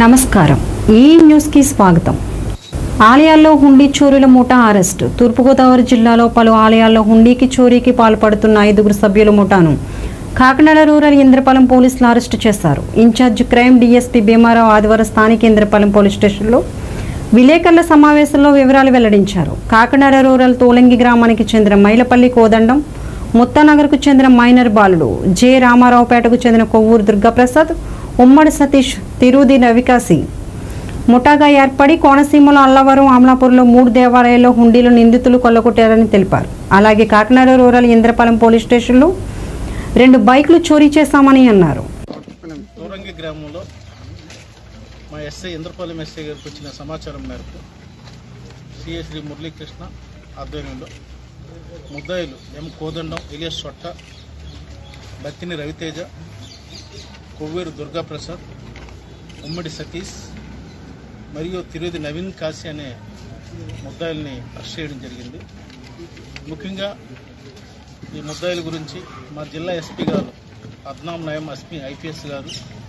నమస్కారం ఈ న్యూస్కి స్వాగతం ఆలయాల్లో హుండీ చోరీల ముఠా అరెస్టు తూర్పుగోదావరి జిల్లాలో పలు ఆలయాల్లో హుండీకి చోరీకి పాల్పడుతున్న ఐదుగురు సభ్యుల ముఠాను కాకినాడ రూరల్ ఇంద్రపాలెం పోలీసులు అరెస్టు చేశారు ఇన్ఛార్జ్ క్రైమ్ డీఎస్పీ భీమారావు ఆదివారం స్థానిక ఇంద్రపాలెం పోలీస్ స్టేషన్లో విలేకరుల సమావేశంలో వివరాలు వెల్లడించారు కాకినాడ రూరల్ తోలంగి గ్రామానికి చెందిన మైలపల్లి కోదండం ముత్తానగర్కు చెందిన మైనర్ బాలుడు జె రామారావుపేటకు చెందిన కొవ్వూరు దుర్గాప్రసాద్ ఉమ్మడి సతీష్ తిరుది రవికాసి ముఠాగా ఏర్పడి కోనసీమలో అల్లవరం అమలాపూర్లో మూడు దేవాలయాల్లో హుండీలు నిందితులు కొల్లగొట్టారని తెలిపారు అలాగే కాకినాడ రూరల్ ఇంద్రపాలెం పోలీస్ స్టేషన్లో రెండు బైకులు చోరీ చేశామని అన్నారు దూరంగి గ్రామంలో మా ఎస్ఐ ఇంద్రపాలెం ఎస్ఐ గారికి వచ్చిన సమాచారం మేరకు సిఏ శ్రీ మురళీకృష్ణ ఆధ్వర్యంలో ముద్దాయిలు ఎం కోదండం ఇలియస్ సొట్ట బత్తిని రవితేజ కొవ్వేరు దుర్గాప్రసాద్ ఉమ్మడి సతీష్ మరియు తిరుది నవీన్ కాశీ అనే ముద్దాయిల్ని అరెస్ట్ చేయడం జరిగింది ముఖ్యంగా ఈ ముద్దాయిల గురించి మా జిల్లా ఎస్పీ గారు అద్నాం నయం ఎస్పీ ఐపీఎస్ గారు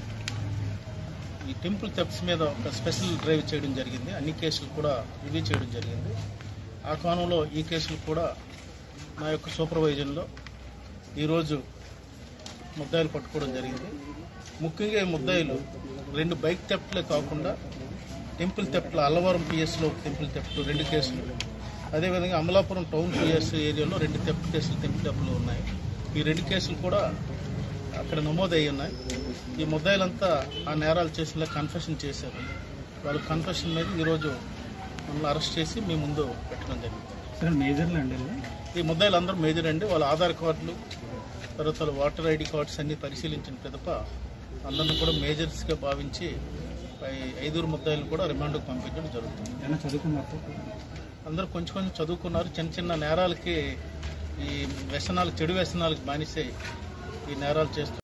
ఈ టెంపుల్ థెప్స్ మీద ఒక స్పెషల్ డ్రైవ్ చేయడం జరిగింది అన్ని కేసులు కూడా రివ్యూ చేయడం జరిగింది ఆ కోణంలో ఈ కేసులు కూడా నా యొక్క సూపర్వైజన్లో ఈరోజు ముద్దాయిలు పట్టుకోవడం జరిగింది ముఖ్యంగా ఈ ముద్దాయిలు రెండు బైక్ థెఫ్ట్లే కాకుండా టెంపుల్ థెఫ్ట్లు అల్లవరం పిఎస్లో టెంపుల్ థెఫ్ట్ రెండు కేసులు అదేవిధంగా అమలాపురం టౌన్ పిఎస్ ఏరియాలో రెండు థెఫ్ట్ కేసులు టెంపుల్ థెఫ్ట్లు ఉన్నాయి ఈ రెండు కేసులు కూడా అక్కడ నమోదయ్యి ఉన్నాయి ఈ ముద్దాయిలంతా ఆ నేరాలు చేసిన కన్ఫెషన్ చేశారు వాళ్ళ కన్ఫెషన్ మీద ఈరోజు మమ్మల్ని అరెస్ట్ చేసి మీ ముందు పెట్టడం జరిగింది సార్ మేజర్లు అండి ఈ ముద్దాయిలు అందరూ మేజర్ అండి వాళ్ళ ఆధార్ కార్డులు తర్వాత వాళ్ళ వాటర్ ఐడి కార్డ్స్ అన్ని పరిశీలించిన పిదప అందరిని కూడా మేజర్స్గా భావించి ఐ- ఐదుగురు ముద్దాయిలు కూడా రిమాండ్కు పంపించడం జరుగుతుంది ఏమైనా చదువుకున్నారు అందరూ కొంచెం కొంచెం చదువుకున్నారు చిన్న చిన్న నేరాలకి ఈ వ్యసనాలు చెడు వ్యసనాలకు బానిసై ఈ నేరాలు చేస్తున్నారు